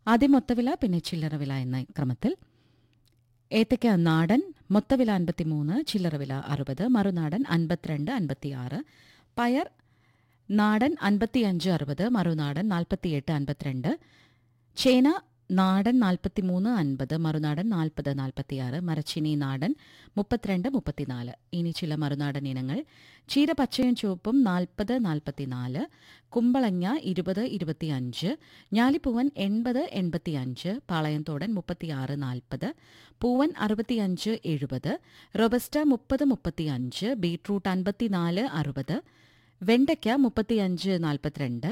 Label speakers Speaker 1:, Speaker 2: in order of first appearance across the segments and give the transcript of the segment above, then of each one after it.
Speaker 1: ആദ്യം മൊത്തവില പിന്നെ ചില്ലറ വില എന്ന ക്രമത്തിൽ ഏത്തയ്ക്ക നാടൻ മൊത്തവില അൻപത്തിമൂന്ന് ചില്ലറ വില അറുപത് മറുനാടൻ അൻപത്തിരണ്ട് അൻപത്തിയാറ് പയർ നാടൻ അൻപത്തിയഞ്ച് അറുപത് മറുനാടൻ നാൽപ്പത്തിയെട്ട് അൻപത്തിരണ്ട് ചേന നാടൻ നാൽപ്പത്തിമൂന്ന് അൻപത് മറുനാടൻ നാൽപ്പത് നാൽപ്പത്തിയാറ് മരച്ചിനി നാടൻ മുപ്പത്തിരണ്ട് മുപ്പത്തിനാല് ഇനി ചില മറുനാടൻ ഇനങ്ങൾ ചീര പച്ചയും ചുവപ്പും നാൽപ്പത് നാൽപ്പത്തിനാല് കുമ്പളങ്ങ ഇരുപത് ഇരുപത്തിയഞ്ച് ഞാലിപ്പൂവൻ എൺപത് എൺപത്തിയഞ്ച് പാളയംതോടൻ മുപ്പത്തിയാറ് നാൽപ്പത് പൂവൻ അറുപത്തിയഞ്ച് എഴുപത് റൊബസ്റ്റ മുപ്പത് മുപ്പത്തിയഞ്ച് ബീട്രൂട്ട് അൻപത്തിനാല് അറുപത് വെണ്ടയ്ക്ക മുപ്പത്തിയഞ്ച് നാൽപ്പത്തിരണ്ട്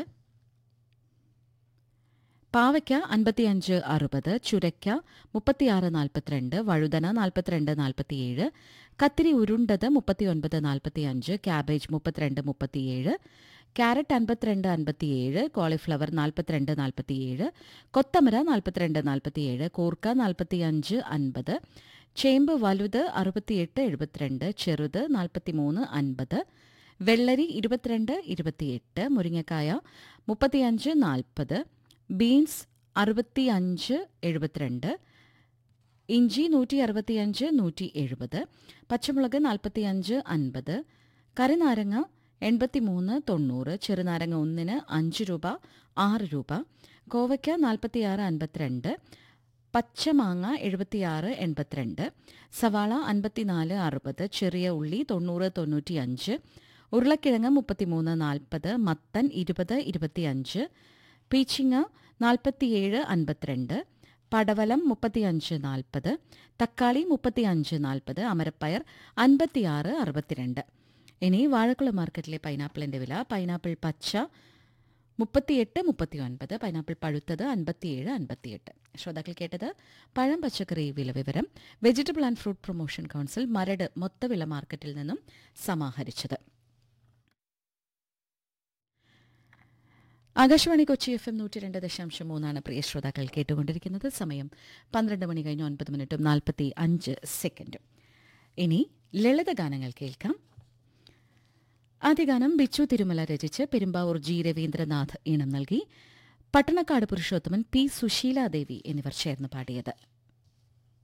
Speaker 1: പാവയ്ക്ക അൻപത്തിയഞ്ച് അറുപത് ചുരയ്ക്ക മുപ്പത്തിയാറ് നാൽപ്പത്തിരണ്ട് വഴുതന നാൽപ്പത്തിരണ്ട് നാൽപ്പത്തിയേഴ് കത്തിരി ഉരുണ്ടത് മുപ്പത്തിയൊൻപത് നാൽപ്പത്തിയഞ്ച് ക്യാബേജ് മുപ്പത്തിരണ്ട് മുപ്പത്തിയേഴ് ക്യാരറ്റ് അൻപത്തിരണ്ട് അൻപത്തിയേഴ് കോളിഫ്ലവർ നാൽപ്പത്തിരണ്ട് നാൽപ്പത്തിയേഴ് കൊത്തമര നാൽപ്പത്തിരണ്ട് നാൽപ്പത്തിയേഴ് കൂർക്ക നാൽപ്പത്തിയഞ്ച് അൻപത് ചേമ്പ് വലുത് അറുപത്തിയെട്ട് എഴുപത്തിരണ്ട് ചെറുത് നാൽപ്പത്തിമൂന്ന് അൻപത് വെള്ളരി ഇരുപത്തിരണ്ട് ഇരുപത്തിയെട്ട് മുരിങ്ങക്കായ മുപ്പത്തിയഞ്ച് നാൽപ്പത് ബീൻസ് അറുപത്തിയഞ്ച് എഴുപത്തിരണ്ട് ഇഞ്ചി നൂറ്റി അറുപത്തിയഞ്ച് നൂറ്റി എഴുപത് പച്ചമുളക് നാൽപ്പത്തിയഞ്ച് അൻപത് കറിനാരങ്ങ എൺപത്തിമൂന്ന് തൊണ്ണൂറ് ചെറുനാരങ്ങ ഒന്നിന് അഞ്ച് രൂപ ആറ് രൂപ കോവയ്ക്ക നാൽപ്പത്തിയാറ് അൻപത്തിരണ്ട് പച്ചമാങ്ങ എഴുപത്തിയാറ് എൺപത്തിരണ്ട് സവാള അൻപത്തിനാല് അറുപത് ചെറിയ ഉള്ളി തൊണ്ണൂറ് തൊണ്ണൂറ്റിയഞ്ച് ഉരുളക്കിഴങ്ങ് മുപ്പത്തിമൂന്ന് നാൽപ്പത് മത്തൻ ഇരുപത് ഇരുപത്തിയഞ്ച് പീച്ചിങ്ങ നാൽപ്പത്തിയേഴ് അൻപത്തിരണ്ട് പടവലം മുപ്പത്തിയഞ്ച് നാൽപ്പത് തക്കാളി മുപ്പത്തിയഞ്ച് നാൽപ്പത് അമരപ്പയർ അൻപത്തിയാറ് അറുപത്തിരണ്ട് ഇനി വാഴക്കുളം മാർക്കറ്റിലെ പൈനാപ്പിളിന്റെ വില പൈനാപ്പിൾ പച്ച മുപ്പത്തിയെട്ട് മുപ്പത്തി ഒൻപത് പൈനാപ്പിൾ പഴുത്തത് അൻപത്തിയേഴ് അൻപത്തിയെട്ട് ശ്രോതാക്കൾ കേട്ടത് പഴം പച്ചക്കറി വില വിവരം vegetable and fruit promotion council Maradu മൊത്തവില മാർക്കറ്റിൽ നിന്നും സമാഹരിച്ചത് ആകാശവാണി കൊച്ചി എഫ് എം നൂറ്റി രണ്ട് ദശാംശം മൂന്നാണ് പ്രിയ ശ്രോതാക്കൾ കേട്ടുകൊണ്ടിരിക്കുന്നത് സമയം പന്ത്രണ്ട് മണി കഴിഞ്ഞ് ഒൻപത് മിനിറ്റും നാൽപ്പത്തി അഞ്ച് സെക്കൻഡും ഇനി ലളിത ഗാനങ്ങൾ കേൾക്കാം ആദ്യ ഗാനം ബിച്ചു തിരുമല രചിച്ച് പെരുമ്പാവൂർ ജി രവീന്ദ്രനാഥ് ഈണം നൽകി പട്ടണക്കാട് പുരുഷോത്തമൻ പി സുശീലാദേവി എന്നിവർ ചേർന്ന് പാടിയത്